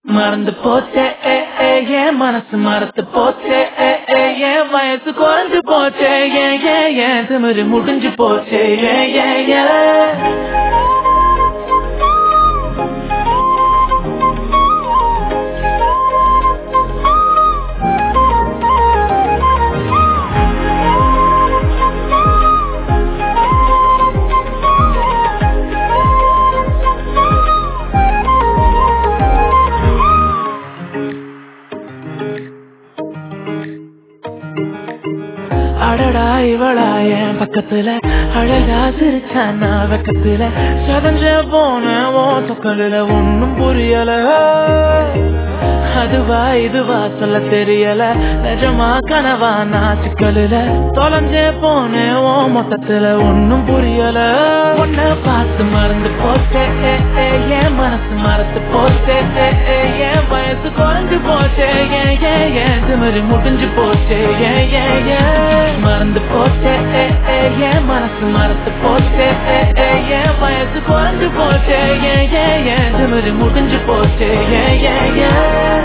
மறந்து போச்சே ஏ, ஏ, என் மனசு மறந்து போச்சே ஏ, ஏ, என் வயசு குறைஞ்சு போச்சே ஏ, ஏ, என் திமிரு முடிஞ்சு போச்சே ஏ, ஏ, ஏ. அடடா இவளா என் பக்கத்துல அழகா சிரிச்சானா வெக்கத்துல சதஞ்ச போன ஓ சொக்கலில ஒன்னும் புரியல அதுவா இதுவா சொல்ல தெரியல நிஜமா கனவா நான் சிக்கலில தொலைஞ்சே போன ஓ மொத்தத்துல ஒன்னும் புரியல உன்னை பார்த்து மறந்து போச்சே ஏ, ஏ, என் மனசு மறந்து போச்சே ஏ, ஏ, என் வயசு குறைஞ்சு போச்சே ஏ, ஏ, என் திமிரு முடிஞ்சு போச்சே ஏ, ஏ, ஏ. மறந்து போச்சே ஏ, ஏ, என் மனசு மறந்து போச்சே ஏ, ஏ, என் வயசு குறைஞ்சு போச்சே ஏ, ஏ, என் திமிரு முடிஞ்சு போச்சே ஏ, ஏ, ஏ.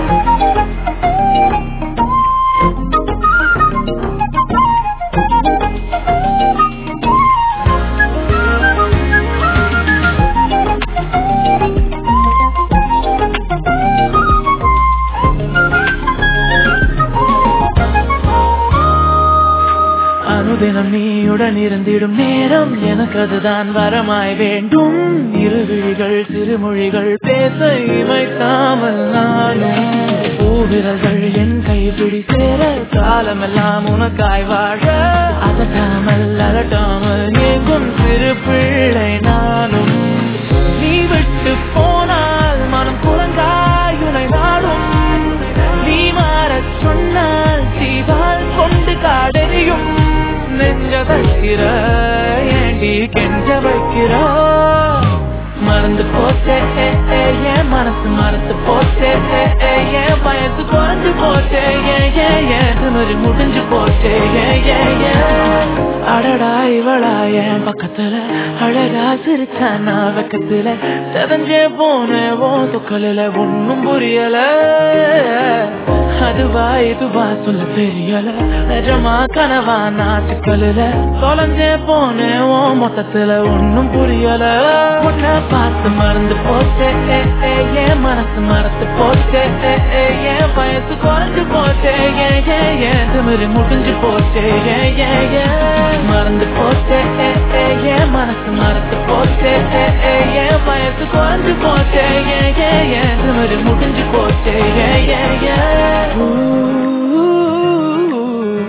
அனுதினம் நீயுடன் இருந்திடும் நேரம் எனக்கு அதுதான் வரமாய் வேண்டும் இருவிழிகள் சிறுமொழிகள் பேச இமைக்காமல் நானும் பூவிரல்கள் என் கைப்பிடி சேர காலமெல்லாம் உனக்காய் வாழ அதட்டாமல் அலட்டாமல் எங்கும் சிறு பிள்ளை நானும் நீ விட்டு போனால் மனம் குழந்தாய் உனை நாடும் நீ மாறச் சொன்னால் தீவால் கொண்டு காடெறியும் நெஞ்ச வைக்கிற ஏண்டி கெஞ்ச வைக்கிற மறந்து போச்சே ஏ, ஏ, என் மனசு மறந்து போச்சே ஏ, ஏ, என் வயசு குறைஞ்சு போச்சே ஏ, ஏ, என் திமிரு முடிஞ்சு போச்சே ஏ, ஏ, ஏ. அடடா இவளா என் பக்கத்துல அழகா சிரிச்சானா வெக்கத்துல செதஞ்சே போன ஓ சொக்கலில ஒன்னும் புரியல அதுவா இதுவா சொல்ல தெரியல நிஜமா கனவா நான் சிக்கலில தொலைஞ்சே போன ஓ மொத்தத்துல ஒன்னும் புரியல உன்னை பார்த்து மறந்து போச்சே ஏ, ஏ, என் மனசு மறந்து போச்சே ஏ, ஏ, என் வயசு குறைஞ்சு போச்சே ஏ, ஏ, என் திமிரு முடிஞ்சு போச்சே ஏ, ஏ, ஏ. மறந்து போச்சே ஏ, ஏ, என் மனசு மறந்து போச்சே ஏ, ஏ, என் வயசு குறைஞ்சு போச்சே ஏ, ஏ, என் திமிரு முடிஞ்சு போச்சே ஏ, ஏ, ஏ. ஊ,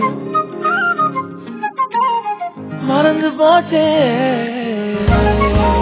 மறந்து போச்சே